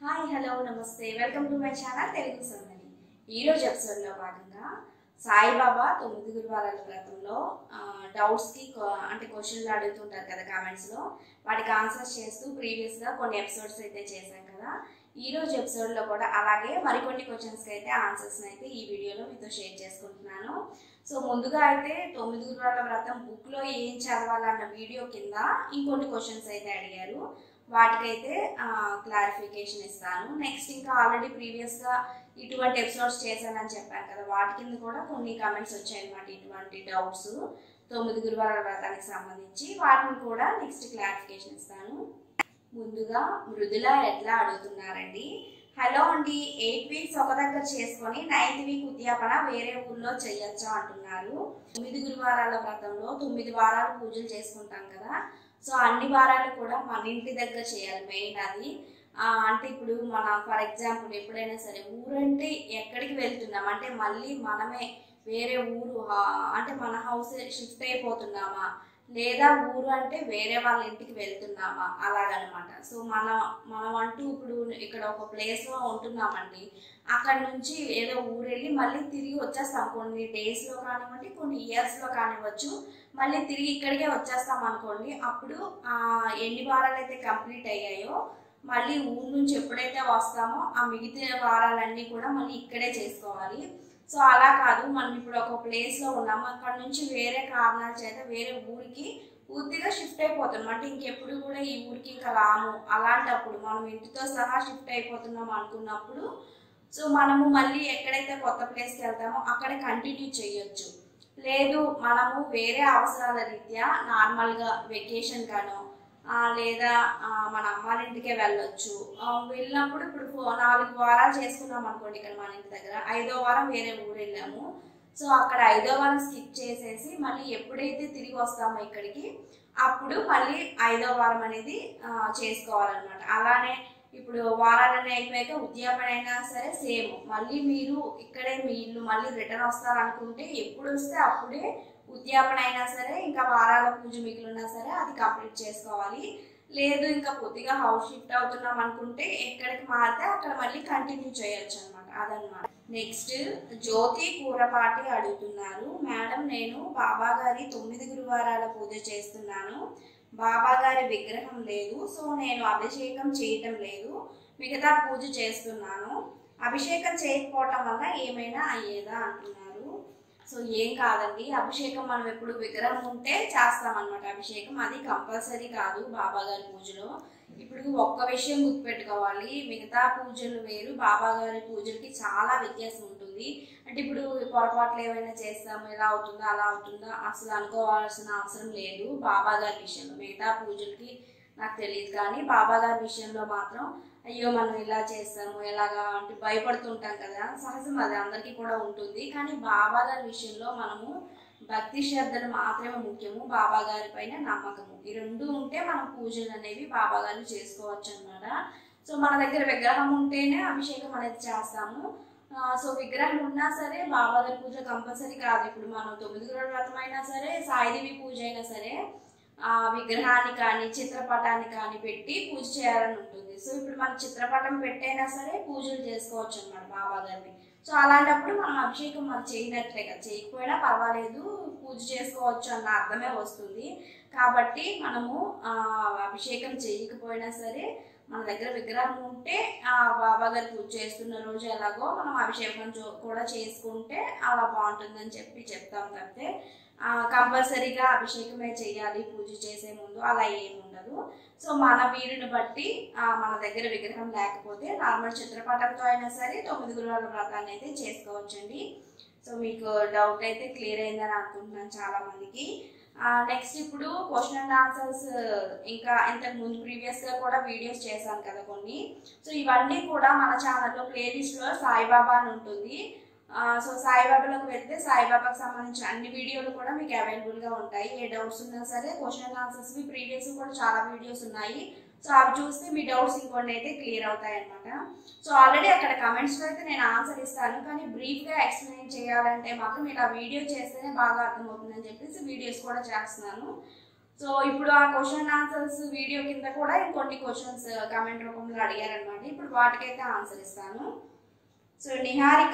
hi hello నమస్తే welcome to my channel Telugu సందడి ఈరోజు ఎపిసోడ్లో భాగంగా సాయిబాబా తొమ్మిది గురువారాల వ్రతంలో డౌట్స్కి అంటే క్వశ్చన్లు అడుగుతుంటారు కదా కామెంట్స్లో వాటికి ఆన్సర్స్ చేస్తూ ప్రీవియస్గా కొన్ని ఎపిసోడ్స్ అయితే చేశాం కదా ఈ రోజు ఎపిసోడ్లో కూడా అలాగే మరికొన్ని క్వశ్చన్స్కి అయితే ఆన్సర్స్ని అయితే ఈ వీడియోలో మీతో షేర్ చేసుకుంటున్నాను సో ముందుగా అయితే తొమ్మిది గురువారాల వ్రతం బుక్లో ఏం చదవాలన్న వీడియో కింద ఇంకొన్ని క్వశ్చన్స్ అయితే అడిగారు వాటికైతే క్లారిఫికేషన్ ఇస్తాను నెక్స్ట్ ఇంకా ఆల్రెడీ ప్రీవియస్గా ఇటువంటి ఎపిసోడ్స్ చేశానని చెప్పాను కదా వాటి కింద కూడా కొన్ని కామెంట్స్ వచ్చాయి అనమాట ఇటువంటి డౌట్స్ తొమ్మిది గురువారాల వ్రతానికి సంబంధించి వాటిని కూడా నెక్స్ట్ క్లారిఫికేషన్ ఇస్తాను ముందుగా మృదుల ఎట్లా అడుగుతున్నారండి హలో అండి ఎయిట్ వీక్స్ ఒక దగ్గర చేసుకొని నైన్త్ వీక్ ఉద్యాపన వేరే ఊర్లో చేయొచ్చా అంటున్నారు తొమ్మిది గురువారాల వ్రతంలో తొమ్మిది వారాలు పూజలు చేసుకుంటాం కదా సో అన్ని వారాలు కూడా మన ఇంటి దగ్గర చేయాలి మెయిన్ అది ఆ, అంటే ఇప్పుడు మన ఫర్ ఎగ్జాంపుల్ ఎప్పుడైనా సరే ఊరంటే ఎక్కడికి వెళ్తున్నాం అంటే మళ్ళీ మనమే వేరే ఊరు ఆ, అంటే మన హౌస్ షిఫ్ట్ అయిపోతున్నామా లేదా ఊరు అంటే వేరే వాళ్ళ ఇంటికి వెళ్తున్నామా అలాగనమాట సో మన మనం అంటూ ఇప్పుడు ఇక్కడ ఒక ప్లేస్లో ఉంటున్నామండి అక్కడ నుంచి ఏదో ఊరు వెళ్ళి మళ్ళీ తిరిగి వచ్చేస్తాం కొన్ని డేస్లో కానివ్వండి కొన్ని ఇయర్స్లో కానివ్వచ్చు మళ్ళీ తిరిగి ఇక్కడికే వచ్చేస్తాం అనుకోండి అప్పుడు ఆ, ఎన్ని వారాలు అయితే కంప్లీట్ అయ్యాయో మళ్ళీ ఊరు నుంచి ఎప్పుడైతే వస్తామో ఆ మిగతా వారాలన్నీ కూడా మళ్ళీ ఇక్కడే చేసుకోవాలి సో అలా కాదు మనం ఇప్పుడు ఒక ప్లేస్లో ఉన్నాము అక్కడ నుంచి వేరే కారణాల చేత వేరే ఊరికి పూర్తిగా షిఫ్ట్ అయిపోతున్నాం అంటే ఇంకెప్పుడు కూడా ఈ ఊరికి ఇంకా రాము అలాంటప్పుడు మనం ఇంటితో సహా షిఫ్ట్ అయిపోతున్నాం అనుకున్నప్పుడు సో మనము మళ్ళీ ఎక్కడైతే కొత్త ప్లేస్కి వెళ్తామో అక్కడే కంటిన్యూ చేయొచ్చు లేదు మనము వేరే అవసరాల రీత్యా నార్మల్గా వెకేషన్ గానో ఆ, లేదా ఆ, మన అమ్మాళ్ళ ఇంటికే వెళ్ళొచ్చు ఆ, వెళ్ళినప్పుడు ఇప్పుడు ఫో- నాలుగు వారాలు చేసుకున్నాం అనుకోండి ఇక్కడ మన ఇంటి దగ్గర ఐదో వారం వేరే ఊరు వెళ్ళాము సో అక్కడ ఐదో వారం స్కిప్ చేసేసి మళ్ళీ ఎప్పుడైతే తిరిగి వస్తామో ఇక్కడికి అప్పుడు మళ్ళీ ఐదో వారం అనేది ఆ, చేసుకోవాలన్నమాట అలానే ఇప్పుడు వారాలన్నీ అయిపోయాక ఉద్యాపన అయినా సరే సేమ్ మళ్ళీ మీరు ఇక్కడే మీ ఇల్లు మళ్ళీ రిటర్న్ వస్తారనుకుంటే ఎప్పుడు వస్తే అప్పుడే ఉద్యాపన అయినా సరే ఇంకా వారాల పూజ మిగిలినా సరే అది కంప్లీట్ చేసుకోవాలి లేదు ఇంకా కొద్దిగా హౌస్ షిఫ్ట్ అవుతున్నాం అనుకుంటే ఎక్కడికి మారితే అక్కడ మళ్ళీ కంటిన్యూ చేయొచ్చు అనమాట అదనమాట నెక్స్ట్ జ్యోతి కూరపాటి అడుగుతున్నారు మేడం నేను బాబా గారి తొమ్మిది గురువారాల పూజ చేస్తున్నాను బాబా గారి విగ్రహం లేదు సో నేను అభిషేకం చేయటం లేదు మిగతా పూజ చేస్తున్నాను అభిషేకం చేయకపోవటం వల్ల ఏమైనా అయ్యేదా అంటున్నారు సో ఏం కాదండి అభిషేకం మనం ఎప్పుడు విగ్రహం ఉంటే చేస్తామన్నమాట అభిషేకం అది కంపల్సరీ కాదు బాబా గారి పూజలో ఇప్పుడు ఒక్క విషయం గుర్తుపెట్టుకోవాలి మిగతా పూజలు వేరు బాబా గారి పూజలకి చాలా వ్యత్యాసం ఉంటుంది అంటే ఇప్పుడు పొరపాట్లు ఏమైనా చేస్తాము ఎలా అవుతుందా అలా అవుతుందా అసలు అనుకోవాల్సిన అవసరం లేదు బాబా గారి విషయంలో మిగతా పూజలకి నాకు తెలియదు కానీ బాబా గారి విషయంలో మాత్రం అయ్యో మనం ఇలా చేస్తాము ఎలాగా అంటే భయపడుతుంటాం కదా సహజం అది అందరికీ కూడా ఉంటుంది కానీ బాబా గారి విషయంలో మనము భక్తి శ్రద్ధలు మాత్రమే ముఖ్యము బాబా గారి పైన నమ్మకము ఈ రెండు ఉంటే మనం పూజలు అనేవి బాబా గారిని చేసుకోవచ్చు అనమాట సో మన దగ్గర విగ్రహం ఉంటేనే అభిషేకం అనేది చేస్తాము ఆ, సో విగ్రహం ఉన్నా సరే బాబా గారి పూజ కంపల్సరీ కాదు ఇప్పుడు మనం తొమ్మిది గురుల వ్రతం అయినా సరే సాయిదేవి పూజ అయినా సరే ఆ విగ్రహాన్ని కానీ చిత్రపటాన్ని కానీ పెట్టి పూజ చేయాలని ఉంటుంది సో ఇప్పుడు మనం చిత్రపటం పెట్టైనా సరే పూజలు చేసుకోవచ్చు అనమాట బాబా గారిని సో అలాంటప్పుడు మనం అభిషేకం మనం చేయనట్లే కదా చేయకపోయినా పర్వాలేదు పూజ చేసుకోవచ్చు అన్న అర్థమే వస్తుంది కాబట్టి మనము ఆ, అభిషేకం చేయకపోయినా సరే మన దగ్గర విగ్రహం ఉంటే ఆ బాబా గారు పూజ చేస్తున్న రోజు ఎలాగో మనం అభిషేకం చూ- కూడా చేసుకుంటే అలా బాగుంటుందని చెప్పి చెప్తాం తప్పితే కంపల్సరీగా అభిషేకమే చేయాలి పూజ చేసే ముందు అలా ఏమి ఉండదు సో మన వీరుని బట్టి ఆ, మన దగ్గర విగ్రహం లేకపోతే నార్మల్ చిత్రపటంతో అయినా సరే తొమ్మిది గురువాల వ్రతాన్ని అయితే చేసుకోవచ్చండి సో మీకు డౌట్ అయితే క్లియర్ అయిందని అనుకుంటున్నాను చాలా మందికి నెక్స్ట్ ఇప్పుడు క్వశ్చన్ అండ్ ఆన్సర్స్ ఇంకా ఇంతకు ముందు ప్రీవియస్ గా కూడా వీడియోస్ చేశాను కదా కొన్ని సో ఇవన్నీ కూడా మన ఛానల్లో ప్లేలిస్ట్ లో సాయిబాబా అని ఉంటుంది ఆ, సో సాయిబాబాలోకి వెళ్తే సాయిబాబాకి సంబంధించిన అన్ని వీడియోలు కూడా మీకు అవైలబుల్ గా ఉంటాయి ఏ డౌట్స్ ఉన్నా సరే క్వశ్చన్ అండ్ ఆన్సర్స్ ప్రీవియస్ కూడా చాలా వీడియోస్ ఉన్నాయి సో అవి చూస్తే మీ డౌట్స్ ఇంకొన్ని అయితే క్లియర్ అవుతాయి అనమాట సో ఆల్రెడీ అక్కడ comments లో అయితే నేను ఆన్సర్ ఇస్తాను కానీ brief గా ఎక్స్ప్లెయిన్ చేయాలంటే మాత్రం ఇలా వీడియో చేస్తేనే బాగా అర్థమవుతుందని చెప్పేసి వీడియోస్ కూడా చేస్తున్నాను సో ఇప్పుడు ఆ క్వశ్చన్ ఆన్సర్స్ వీడియో కింద కూడా ఇంకొన్ని క్వశ్చన్స్ కామెంట్ రూపంలో అడిగారనమాట ఇప్పుడు వాటికైతే ఆన్సర్ ఇస్తాను సో నిహారిక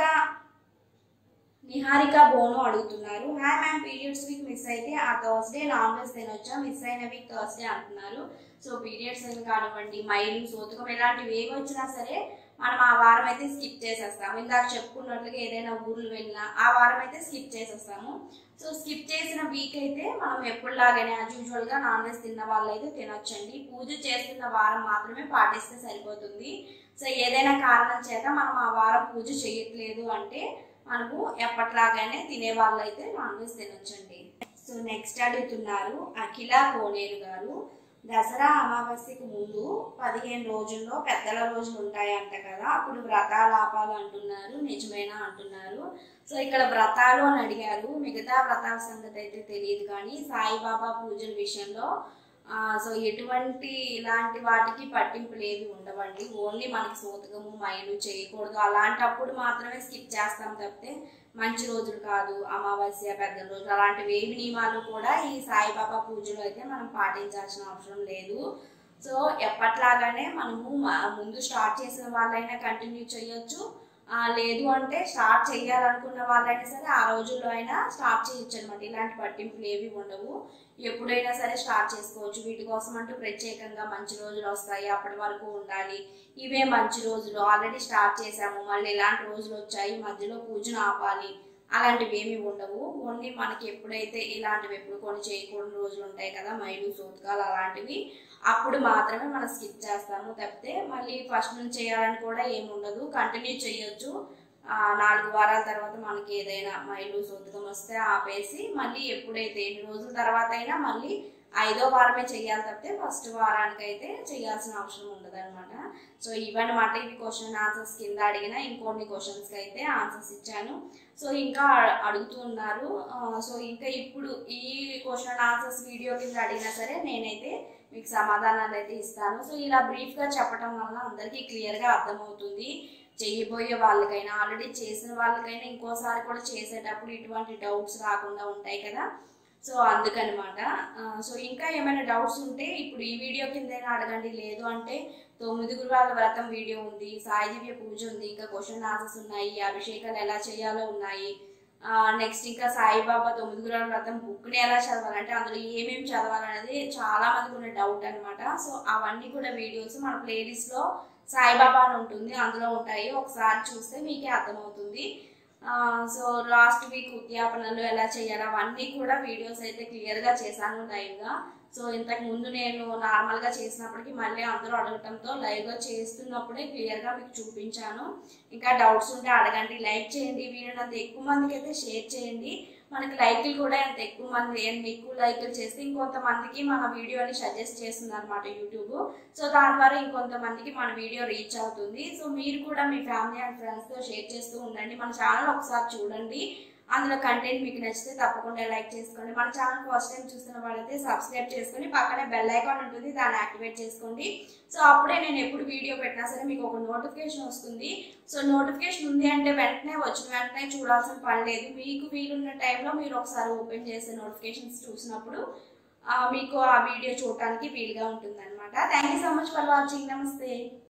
నిహారిక బోను అడుగుతున్నారు hi ma'am periods week miss అయితే ఆ థర్స్డే నాన్ వెజ్ తినొచ్చా మిస్ అయిన వీక్ థర్స్డే అంటున్నారు సో పీరియడ్స్ అని కానివ్వండి మైలు సోతుకం ఇలాంటివి ఏవి వచ్చినా సరే మనం ఆ వారం అయితే స్కిప్ చేసేస్తాము ఇందాక చెప్పుకున్నట్లుగా ఏదైనా ఊర్లు వెళ్ళినా ఆ వారం అయితే స్కిప్ చేసేస్తాము సో స్కిప్ చేసిన వీక్ అయితే మనం ఎప్పుడులాగానే యాజ్ యూజువల్ గా నాన్ వెజ్ తిన్న వాళ్ళు అయితే తినొచ్చండి పూజ చేస్తున్న వారం మాత్రమే పాటిస్తే సరిపోతుంది సో ఏదైనా కారణం చేత మనం ఆ వారం పూజ చేయట్లేదు అంటే మనము ఎప్పటిలాగానే తినే వాళ్ళు అయితే నాన్ వెజ్ తినొచ్చండి సో నెక్స్ట్ అడుగుతున్నారు అఖిల కోనేరు గారు దసరా అమావాస్యకు ముందు పదిహేను రోజుల్లో పెద్దల రోజులు ఉంటాయంట కదా అప్పుడు వ్రతాలు ఆపాలు అంటున్నారు నిజమేనా అంటున్నారు సో ఇక్కడ వ్రతాలు అని అడిగారు మిగతా వ్రతాల సంగతి అయితే తెలియదు కానీ సాయిబాబా పూజల విషయంలో ఆ, సో ఎటువంటి ఇలాంటి వాటికి పట్టింపులు ఏవి ఉండవండి ఓన్లీ మనకి సూతకము మైలు చేయకూడదు అలాంటప్పుడు మాత్రమే స్కిప్ చేస్తాం తప్పితే మంచి రోజులు కాదు అమావాస్య పెద్ద రోజులు అలాంటివి ఏవి నియమాలు కూడా ఈ సాయిబాబా పూజలు అయితే మనం పాటించాల్సిన అవసరం లేదు సో ఎప్పట్లాగానే మనము మ- ముందు స్టార్ట్ చేసిన వాళ్ళైనా కంటిన్యూ చేయొచ్చు ఆ, లేదు అంటే స్టార్ట్ చేయాలనుకున్న వాళ్ళైనా సరే ఆ రోజుల్లో అయినా స్టార్ట్ చేయొచ్చు అనమాట ఇలాంటి పట్టింపులు ఏవి ఉండవు ఎప్పుడైనా సరే స్టార్ట్ చేసుకోవచ్చు వీటి కోసం అంటూ ప్రత్యేకంగా మంచి రోజులు వస్తాయి అప్పటి వరకు ఉండాలి ఇవే మంచి రోజులు ఆల్రెడీ స్టార్ట్ చేసాము మళ్ళీ ఇలాంటి రోజులు వచ్చాయి మధ్యలో పూజను ఆపాలి అలాంటివి ఏమి ఉండవు ఓన్లీ మనకి ఎప్పుడైతే ఇలాంటివి ఎప్పుడు కొన్ని చేయకూడని రోజులు ఉంటాయి కదా మైలు సూతకాలు అలాంటివి అప్పుడు మాత్రమే మనం స్కిప్ చేస్తాము తప్పితే మళ్ళీ ఫస్ట్ నుంచి చేయాలని కూడా ఏమి ఉండదు కంటిన్యూ చేయొచ్చు ఆ, నాలుగు వారాల తర్వాత మనకి ఏదైనా మైలు సూతకం వస్తే ఆపేసి మళ్ళీ ఎప్పుడైతే ఎన్ని రోజుల తర్వాత అయినా మళ్ళీ ఐదో వారమే చేయాలి తప్పితే ఫస్ట్ వారానికి అయితే చేయాల్సిన అవసరం ఉండదు అనమాట సో ఇవన్నమాట ఇవి క్వశ్చన్ ఆన్సర్స్ కింద అడిగిన ఇంకొన్ని క్వశ్చన్స్కి అయితే ఆన్సర్స్ ఇచ్చాను సో ఇంకా అ- అడుగుతూ ఉన్నారు ఆ, సో ఇంకా ఇప్పుడు ఈ క్వశ్చన్ ఆన్సర్స్ వీడియో కింద అడిగినా సరే నేనైతే మీకు సమాధానాలు అయితే ఇస్తాను సో ఇలా బ్రీఫ్గా చెప్పడం వల్ల అందరికీ క్లియర్గా అర్థమవుతుంది చేయబోయే వాళ్ళకైనా ఆల్రెడీ చేసిన వాళ్ళకైనా ఇంకోసారి కూడా చేసేటప్పుడు ఇటువంటి డౌట్స్ రాకుండా ఉంటాయి కదా సో అందుకనమాట ఆ, సో ఇంకా ఏమైనా డౌట్స్ ఉంటే ఇప్పుడు ఈ వీడియో కిందైనా అడగండి లేదు అంటే తొమ్మిది గురువాల వ్రతం వీడియో ఉంది సాయి దివ్య పూజ ఉంది ఇంకా క్వశ్చన్ ఆన్సర్స్ ఉన్నాయి అభిషేకాలు ఎలా చేయాలో ఉన్నాయి నెక్స్ట్ ఇంకా సాయిబాబా తొమ్మిది గురువాల వ్రతం బుక్ని ఎలా చదవాలి అంటే అందులో ఏమేమి చదవాలనేది చాలా మందికి ఉన్న డౌట్ అనమాట సో అవన్నీ కూడా వీడియోస్ మన ప్లేలిస్ట్లో సాయిబాబా అని ఉంటుంది అందులో ఉంటాయి ఒకసారి చూస్తే మీకే అర్థమవుతుంది ఆ, సో లాస్ట్ వీక్ ఉద్యాపనలు ఎలా చేయాలి అవన్నీ కూడా వీడియోస్ అయితే క్లియర్గా చేశాను లైవ్గా సో ఇంతకు ముందు నేను నార్మల్గా చేసినప్పటికీ మళ్ళీ అందరూ అడగటంతో లైవ్గా చేస్తున్నప్పుడే క్లియర్గా మీకు చూపించాను ఇంకా డౌట్స్ ఉంటే అడగండి లైక్ చేయండి వీడియోని అంత ఎక్కువ మందికి అయితే షేర్ చేయండి మనకి లైక్లు కూడా ఎంత ఎక్కువ మంది ఎంత ఎక్కువ లైక్లు చేస్తే ఇంకొంతమందికి మన వీడియోని సజెస్ట్ చేస్తుంది అనమాట యూట్యూబ్ సో దాని ద్వారా ఇంకొంతమందికి మన వీడియో రీచ్ అవుతుంది సో మీరు కూడా మీ ఫ్యామిలీ అండ్ ఫ్రెండ్స్తో షేర్ చేస్తూ ఉండండి మన ఛానల్ ఒకసారి చూడండి అందులో కంటెంట్ మీకు నచ్చితే తప్పకుండా లైక్ చేసుకోండి మన ఛానల్ ఫస్ట్ టైం చూస్తున్న వాళ్ళైతే సబ్స్క్రైబ్ చేసుకొని పక్కనే బెల్ ఐకాన్ ఉంటుంది దాన్ని యాక్టివేట్ చేసుకోండి సో అప్పుడే నేను ఎప్పుడు వీడియో పెట్టినా సరే మీకు ఒక నోటిఫికేషన్ వస్తుంది సో నోటిఫికేషన్ ఉంది అంటే వెంటనే వచ్చిన వెంటనే చూడాల్సిన పని లేదు మీకు వీలున్న టైంలో మీరు ఒకసారి ఓపెన్ చేసే నోటిఫికేషన్స్ చూసినప్పుడు ఆ, మీకు ఆ వీడియో చూడటానికి వీలుగా ఉంటుంది అనమాట thank you so much for watching నమస్తే